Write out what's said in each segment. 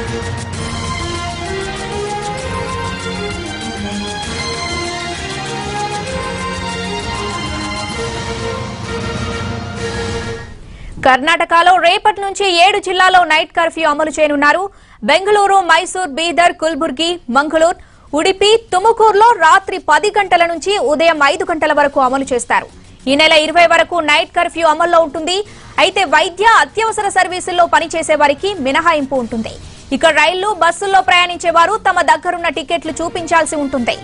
కర్ణాటకలో రేపటి నుంచి ఏడు జిల్లాలో నైట్ కర్ఫ్యూ అమలు చేయనున్నారు బెంగళూరు మైసూర్ బీదర్ కుల్బుర్గి మంగళూరు ఉడిపి తుముకూరులో రాత్రి పది గంటల నుంచి ఉదయం ఐదు గంటల వరకు అమలు చేస్తారు ఈ నెల ఇరవై వరకు నైట్ కర్ఫ్యూ అమల్లో ఉంటుంది అయితే వైద్య అత్యవసర సర్వీసుల్లో పనిచేసే వారికి మినహాయింపు ఉంటుంది ఇక రైళ్లు బస్సుల్లో ప్రయాణించే వారు తమ దగ్గరున్న టికెట్లు చూపించాల్సి ఉంటుంది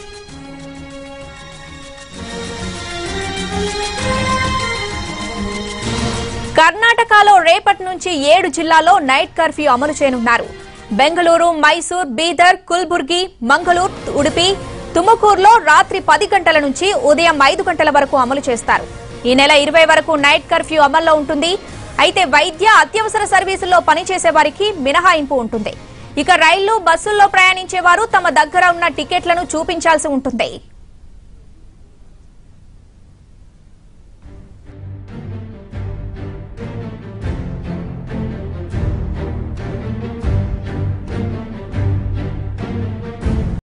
కర్ణాటకలో రేపటి నుంచి ఏడు జిల్లాల్లో నైట్ కర్ఫ్యూ అమలు చేయనున్నారు బెంగళూరు మైసూర్ బీదర్ కుల్బుర్గి మంగళూరు ఉడిపి తుముకూరులో రాత్రి పది గంటల నుంచి ఉదయం ఐదు గంటల వరకు అమలు చేస్తారు ఈ నెల ఇరవై వరకు నైట్ కర్ఫ్యూ అమల్లో ఉంటుంది అయితే వైద్య అత్యవసర సర్వీసుల్లో పనిచేసే వారికి మినహాయింపు ఉంటుంది ఇక రైళ్లు బస్సుల్లో ప్రయాణించే వారు తమ దగ్గర ఉన్న టికెట్లను చూపించాల్సి ఉంటుంది